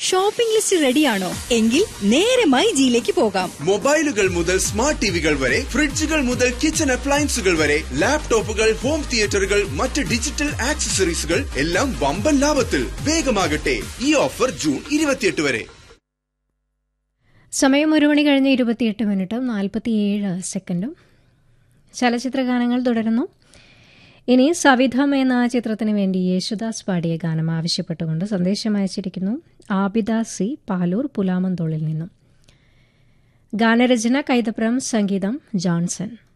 shopping list റെഡിയാണോ എങ്കിൽ നേരെ മൈ ജിയിലേക്ക് പോകാം മൊബൈലുകൾ മുതൽ സ്മാർട്ട് ടിവികൾ വരെ ഫ്രിഡ്ജുകൾ മുതൽ കിച്ചൺ അപ്ലയൻസുകൾ വരെ ലാപ്ടോപ്പുകൾ ഹോം തിയേറ്ററുകൾ മറ്റ് ഡിജിറ്റൽ ആക്സസറീസുകൾ എല്ലാം വമ്പൻ ലാഭത്തിൽ വേഗമാകട്ടെ ഈ ഓഫർ ജൂൺ ഇരുപത്തിയെട്ട് വരെ സമയം ഒരു മണി കഴിഞ്ഞ് ഇരുപത്തിയെട്ട് മിനിറ്റും നാൽപ്പത്തിയേഴ് സെക്കൻഡും ചലച്ചിത്ര ഗാനങ്ങൾ തുടരുന്നു ഇനി സവിധം എന്ന ചിത്രത്തിന് വേണ്ടി യേശുദാസ് പാടിയ ഗാനം ആവശ്യപ്പെട്ടുകൊണ്ട് സന്ദേശം അയച്ചിരിക്കുന്നു ആബിദ സി പാലൂർ പുലാമന്തോളിൽ നിന്നും ഗാനരചന കൈതപ്രം സംഗീതം ജോൺസൺ